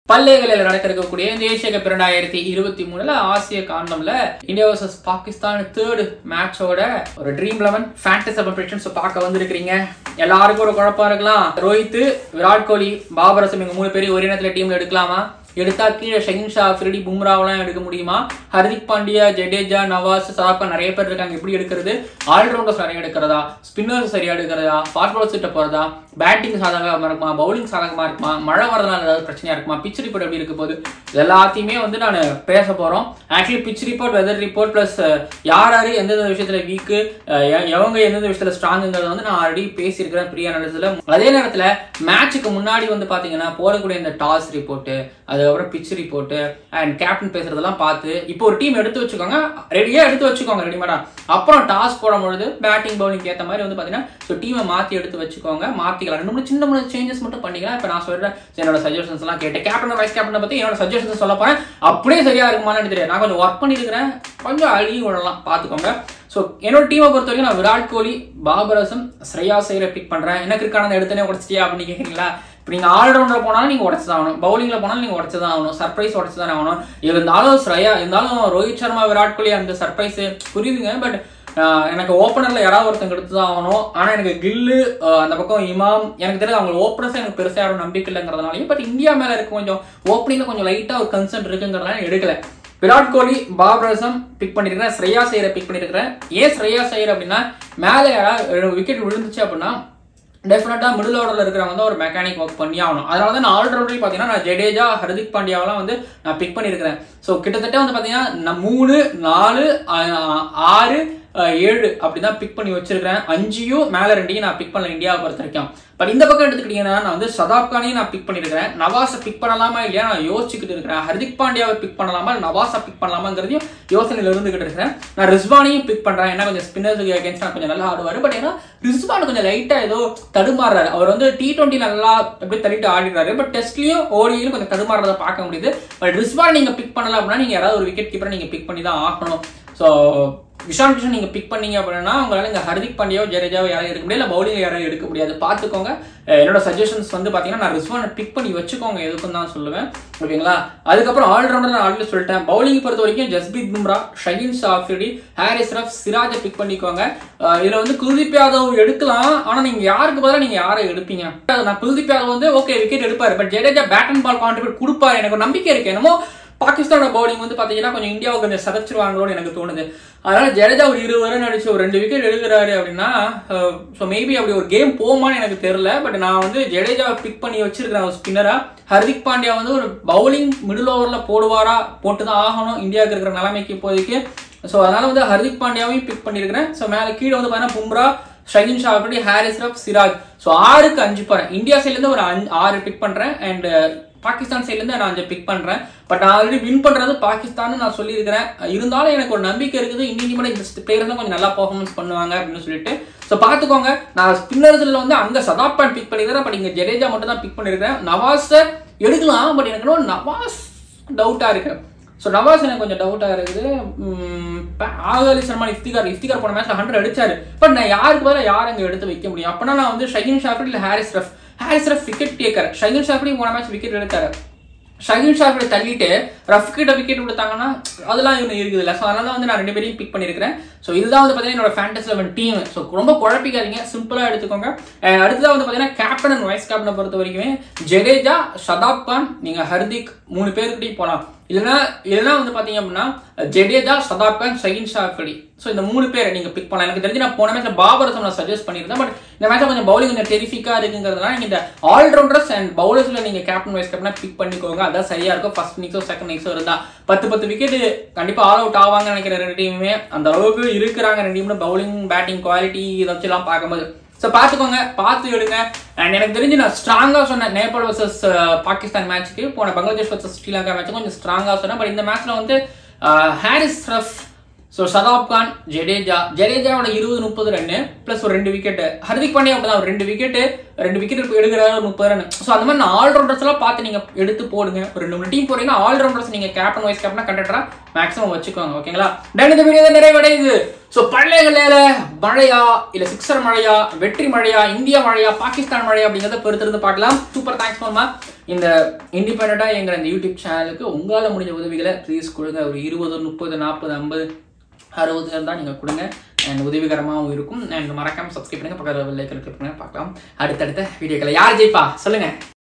பல்லேகளில் நடக்க இருக்கக்கூடிய இந்த ஏசிய கப் இரண்டாயிரத்தி இருபத்தி மூணுல ஆசிய காண்டம்ல இந்தியா வர்சஸ் பாகிஸ்தான் தேர்ட் மேட்சோட ஒரு ட்ரீம் லெவன் ஃபேண்டஸ் ப்ரிடிக்ஷன்ஸ் பார்க்க வந்திருக்கிறீங்க எல்லாருக்கும் ஒரு குழப்பம் இருக்கலாம் ரோஹித் விராட் கோலி பாபர் அசம் இவங்க மூணு பேரையும் ஒரே நேரத்தில் டீம்ல எடுக்கலாமா எடுத்தா கீழே ஷஹின் ஷா ஃப்ரிடி பும்ராவெல்லாம் எடுக்க முடியுமா ஹர்திக் பாண்டியா ஜடேஜா நவாஸ் சதாப்பா நிறைய பேர் இருக்காங்க எப்படி எடுக்கிறது ஆல்ரவுண்டர்ஸ் நிறைய எடுக்கிறதா ஸ்பின்னர்ஸ் சரியா எடுக்கிறதா ஃபாஸ்ட் பால்ஸ் கிட்ட போறதா பேட்டிங் சாதகமா இருக்குமா பவுலிங் சாதகமா இருக்குமா மழை வரதுனால ஏதாவது பிரச்சனையா இருக்குமா பிச் ரிப்போர்ட் எப்படி இருக்க போகுது இது எல்லாத்தையுமே வந்து நான் பேச போறோம் actually pitch report weather report plus யார் யாரு எந்தெந்த விஷயத்துல வீக்கு எவங்க எந்தெந்த விஷயத்துல ஸ்ட்ராங்குங்கிறத வந்து நான் ஆல்ரெடி பேசியிருக்கிறேன் ப்ரீ அனாலிசிஸ்ல அதே நேரத்துல மேட்சுக்கு முன்னாடி வந்து பாத்தீங்கன்னா போடக்கூடிய இந்த டாஸ் ரிப்போர்ட் அதுக்கப்புறம் பிச் ரிப்போர்ட் அண்ட் கேப்டன் பேசுறதெல்லாம் பார்த்து இப்போ ஒரு டீம் எடுத்து வச்சுக்கோங்க ரெடியா எடுத்து வச்சுக்கோங்க ரெடிமேடா அப்புறம் டாஸ் போடும்பொழுது பேட்டிங் பவுலிங் ஏற்ற மாதிரி வந்து பாத்தீங்கன்னா ஸோ டீமை மாத்தி எடுத்து வச்சுக்கோங்க மாத்திக்கலாம் ரெண்டு மூணு சின்ன மூணு சேஞ்சஸ் மட்டும் பண்ணிக்கலாம் இப்போ நான் சொல்றேன் என்னோட சஜஷன்ஸ் எல்லாம் கேட்டு கேப்டன் வைஸ் கேப்டனை பத்தி என்னோட சஜஷன்ஸ் சொல்ல போறேன் அப்படியே சரியா இருக்குமான்னு தெரியாது நான் கொஞ்சம் ஒர்க் பண்ணிருக்கிறேன் கொஞ்சம் அழுகி விடலாம் பாத்துக்கோங்க ஸோ என்னோட டீமை பொறுத்த வரைக்கும் நான் விராட் கோலி பாபர் அசம் ஸ்ரேயா சைரை பிக் பண்றேன் எனக்கு இருக்கான எடுத்தனே உடச்சிட்டியா அப்படின்னு கேட்குறீங்களா இப்போ நீங்கள் ஆல்ரவுண்டர் போனாலும் நீங்கள் உடச்சு தான் ஆகணும் பவுலிங்கில் போனாலும் நீங்கள் உடச்சு தான் ஆகணும் சர்ப்ரைஸ் உடச்சு தான் ஆகணும் இருந்தாலும் ஸ்ரேயா இருந்தாலும் ரோஹித் சர்மா விராட் கோலி அந்த சர்ப்ரைஸ் புரியுதுங்க பட் எனக்கு ஓப்பனர்ல யாராவது ஒருத்தங்க எடுத்து தான் ஆகணும் ஆனால் எனக்கு கில்லு அந்த பக்கம் இமாம் எனக்கு தெரியாது அவங்க ஓப்பனர்ஸ் எனக்கு பெருசாக யாரும் நம்பிக்கை இல்லைங்கிறதுனாலையும் பட் இந்தியா மேலே இருக்க கொஞ்சம் ஓப்பனிங்ல கொஞ்சம் லைட்டாக ஒரு கன்சர்ன் இருக்குங்கிறதுனால எடுக்கல விராட் கோலி பாபரசம் பிக் பண்ணிருக்கிறேன் ஸ்ரேயா சைரை பிக் பண்ணிருக்கிறேன் ஏன் ஸ்ரேயா சைர் அப்படின்னா மேலே யாராவது விக்கெட் விழுந்துச்சு அப்படின்னா டெஃபினட்டா மிடில் ஆர்டர்ல இருக்கிறவங்க வந்து ஒரு மெக்கானிக் ஒர்க் பண்ணி ஆகணும் அதனால தான் நான் ஆல்ரவுண்டர் பார்த்தீங்கன்னா நான் ஜடேஜா ஹர்திக் பாண்டியாவெல்லாம் வந்து நான் பிக் பண்ணியிருக்கிறேன் ஸோ கிட்டத்தட்ட வந்து பார்த்தீங்கன்னா மூணு நாலு ஆறு ஏழு அப்படிதான் பிக் பண்ணி வச்சிருக்கிறேன் அஞ்சையும் மேல ரெண்டையும் நான் பிக் பண்ணல இந்தியாவை பொறுத்த வரைக்கும் பட் இந்த பக்கம் எடுத்துக்கிட்டீங்கன்னா நான் வந்து சதாப் கானையும் நான் பிக் பண்ணிருக்கிறேன் நவாஸை பிக் பண்ணலாமா இல்லையா நான் யோசிச்சுக்கிட்டு இருக்கிறேன் ஹர்திக் பாண்டியாவை பிக் பண்ணலாமா நவாஸை பிக் பண்ணலாமாங்கிறதையும் யோசனையில இருந்துகிட்டு இருக்கிறேன் நான் ரிஸ்வானையும் பிக் பண்றேன் ஏன்னா கொஞ்சம் ஸ்பின்னர்ஸுக்கு அகேன்ஸ்ட் நான் கொஞ்சம் நல்லா ஆடுவார் பட் ஏன்னா ரிஸ்வான் கொஞ்சம் லைட்டா ஏதோ தடுமாறுறாரு அவர் வந்து டி டுவெண்ட்டி நல்லா எப்படி தள்ளிட்டு ஆடிடுறாரு பட் டெஸ்ட்லயும் ஓடியிலும் கொஞ்சம் தடுமாறதை பார்க்க முடியுது பட் ரிஸ்வான் நீங்க பிக் பண்ணலாம் அப்படின்னா நீங்க யாராவது ஒரு விக்கெட் கீப்பரை நீங்க பிக் பண்ணி தான் ஆகணும் ஸோ விஷான் கிஷன் நீங்க பிக் பண்ணீங்க அப்படின்னா உங்களால இங்க ஹர்திக் பாண்டியாவோ ஜடேஜாவோ யாரும் எடுக்க முடியாது பவுலிங் யாரும் எடுக்க முடியாது பாத்துக்கோங்க என்னோட சஜஷன்ஸ் வந்து பாத்தீங்கன்னா நான் ரிஸ்வானை பிக் பண்ணி வச்சுக்கோங்க எதுக்கும் தான் சொல்லுவேன் ஓகேங்களா அதுக்கப்புறம் ஆல்ரவுண்டர் நான் ஆல்ரெடி சொல்லிட்டேன் பவுலிங் பொறுத்த வரைக்கும் ஜஸ்பீத் பும்ரா ஷகின் ஷாஃபிடி ஹாரிஸ் ரஃப் சிராஜை பிக் பண்ணிக்கோங்க இதுல வந்து குல்தீப் யாதவ் எடுக்கலாம் ஆனா நீங்க யாருக்கு பதிலாக நீங்க யாரை எடுப்பீங்க நான் குல்தீப் யாதவ் வந்து ஓகே விக்கெட் எடுப்பாரு but Jadeja bat and ball contribute கொடுப்பாரு எனக்கு நம்பிக்கை இருக்கு என்னமோ பாகிஸ்தானோட பவுலிங் வந்து பாத்தீங்கன்னா கொஞ்சம் இந்தியாவுக்கு கொஞ்சம் சதச்சிருவாங்களோன்னு எனக்கு தோணுது அதனால ஜடேஜா ஒரு இருபது வரை நடிச்சு ஒரு ரெண்டு விக்கெட் எடுக்கிறாரு அப்படின்னா ஸோ மேபி அப்படி ஒரு கேம் போமான்னு எனக்கு தெரியல பட் நான் வந்து ஜடேஜாவை பிக் பண்ணி வச்சிருக்கிறேன் ஒரு ஸ்பின்னரா ஹர்திக் பாண்டியா வந்து ஒரு பவுலிங் மிடில் ஓவர்ல போடுவாரா போட்டு தான் ஆகணும் இந்தியாவுக்கு இருக்கிற நிலைமைக்கு இப்போதைக்கு ஸோ அதனால வந்து ஹர்திக் பாண்டியாவையும் பிக் பண்ணியிருக்கிறேன் ஸோ மேலே கீழே வந்து பார்த்தீங்கன்னா பும்ரா ஷகின் ஷாஃபடி ஹாரிஸ் ரப் சிராஜ் ஸோ ஆறுக்கு அஞ்சு போறேன் இந்தியா சைட்லேருந்து ஒரு அஞ்சு ஆறு பிக் பண்றேன் அண்ட் பாகிஸ்தான் சைட்லேருந்து நான் அஞ்சு பிக் பண்றேன் பட் நான் ஆல்ரெடி வின் பண்றது பாகிஸ்தான் நான் சொல்லியிருக்கிறேன் இருந்தாலும் எனக்கு ஒரு நம்பிக்கை இருக்குது இந்தியன் கூட இந்த பிளேயர் தான் கொஞ்சம் நல்லா பர்ஃபார்மன்ஸ் பண்ணுவாங்க அப்படின்னு சொல்லிட்டு ஸோ பார்த்துக்கோங்க நான் ஸ்பின்னர்ஸ்ல வந்து அங்க சதாப்பான் பிக் பண்ணிருக்கிறேன் பட் இங்க ஜடேஜா மட்டும் தான் பிக் பண்ணிருக்கிறேன் நவாஸை எடுக்கலாம் பட் எனக்கு நவாஸ் டவுட்டா இருக்கு ஸோ நவாஸ் எனக்கு கொஞ்சம் டவுட்டாக இருக்குது ஆகாலி சர்மா இஃப்திகார் இஃப்திகார் போன மேட்ச்ல ஹண்ட்ரட் அடிச்சாரு பட் நான் யாருக்கு பதிலாக யார் அங்கே எடுத்து வைக்க முடியும் அப்பனா நான் வந்து ஷகின் ஷாஃபி இல்லை ஹாரிஸ் ரஃப் ஹாரிஸ் ரஃப் விக்கெட் டேக்கர் ஷகின் ஷாஃபி போன மேட்ச் விக்கெட் எடுத்தாரு ஷகின் ஷாஃபி தள்ளிட்டு ரஃப் கிட்ட விக்கெட் கொடுத்தாங்கன்னா அதெல்லாம் இவங்க இருக்குது இல்லை ஸோ அதனால வந்து நான் ரெண்டு பேரையும் பிக் பண்ணியிருக்கிறேன் ஸோ இதுதான் வந்து பார்த்தீங்கன்னா என்னோட ஃபேண்டஸ் லெவன் டீம் ஸோ ரொம்ப குழப்பிக்காதீங்க சிம்பிளாக எடுத்துக்கோங்க அடுத்ததாக வந்து பார்த்தீங்கன்னா கேப்டன் அண்ட் வைஸ் கேப்டனை பொறுத்த வரைக்குமே ஜடேஜா ஷதாப் கான் நீங்கள் ஹர்திக் மூணு பேருக்கிட்டையும் போகலாம் இல்லைன்னா இல்லைன்னா வந்து பார்த்தீங்க அப்படின்னா ஜடேஜா சதாப் கான் ஷகின் ஷாஃபடி ஸோ இந்த மூணு பேரை நீங்கள் பிக் பண்ணலாம் எனக்கு தெரிஞ்சு நான் போன மேட்ச்ல பாபரசம் நான் சஜஸ்ட் பண்ணியிருந்தேன் பட் இந்த மேட்ச்ல கொஞ்சம் பவுலிங் கொஞ்சம் டெரிஃபிக்காக இருக்குங்கிறதுனால நீங்கள் இந்த ஆல்ரவுண்டர்ஸ் அண்ட் பவுலர்ஸ்ல நீங்கள் கேப்டன் வைஸ் கேப்டனா பிக் பண்ணிக்கோங்க அதான் சரியா இருக்கும் ஃபர்ஸ்ட் இன்னிங்ஸோ செகண்ட் இன்னிங்ஸோ இருந்தா பத்து பத்து விக்கெட் கண்டிப்பாக ஆல் அவுட் ஆவாங்கன்னு நினைக்கிற ரெண்டு டீமுமே அந்த அளவுக்கு இருக்கிறாங்க ரெண்டு டீமும் பவுலிங் பேட்டிங் குவாலிட்டி இதை வச்சுலாம் பார்க்கும்போது ஸோ பார்த்துக்கோங்க பார்த்து எடுங்க அண்ட் எனக்கு தெரிஞ்சு நான் ஸ்ட்ராங்காக சொன்னேன் நேபாள் வர்சஸ் பாகிஸ்தான் மேட்ச்சுக்கு போன பங்களாதேஷ் வர்சஸ் ஸ்ரீலங்கா மேட்ச் கொஞ்சம் ஸ்ட்ராங்காக சொன்னேன் பட் இந்த மேட்ச்ல வந்து ஹாரிஸ் ரஃப் ஸோ சதாப் கான் ஜடேஜா ஜடேஜாவோட இருபது முப்பது ரன்னு பிளஸ் ஒரு ரெண்டு விக்கெட் ஹர்திக் பாண்டியா அப்படிதான் ஒரு ரெண்டு விக்கெட் ரெண்டு விக்கெட் எடுக்கிறாரு ஒரு முப்பது ரன் ஸோ அந்த மாதிரி நான் ஆல்ரவுண்டர்ஸ் எல்லாம் பார்த்து நீங்க எடுத்து போடுங்க ஒரு ரெண்டு மூணு டீம் போறீங்கன்னா ஆல்ரவுண்டர்ஸ் நீங்க கேப்டன் வைஸ் கேப்டனா கண்டக்டரா மேக்ஸிமம் வச்சுக்கோங்க ஓகேங்களா தென் இந்த வீடியோ நிறைவடையுது ஸோ பள்ளைகளில் மழையா இல்ல சிக்ஸர் மழையா வெற்றி மழையா இந்தியா மழையா பாகிஸ்தான் மழையா அப்படிங்கறத பொறுத்திருந்து பார்க்கலாம் சூப்பர் தேங்க்ஸ் மாமா இந்த இண்டிபெண்ட்டாக எங்கள் இந்த யூடியூப் சேனலுக்கு உங்களால் முடிஞ்ச உதவிகளை ப்ளீஸ் கொடுங்க ஒரு இருபது முப்பது நாற்பது ஐம்பது அறுபது இருந்தால் நீங்கள் கொடுங்க அண்ட் உதவிகரமாகவும் இருக்கும் அண்ட் மறக்காமல் சப்ஸ்கிரைப் பண்ணுங்க பக்கத்தில் லைக் கிளிக் பண்ணுங்க பார்க்கலாம் அடுத்தடுத்த வீடியோக்களை யார் ஜெயிப்பா சொல்லுங்கள்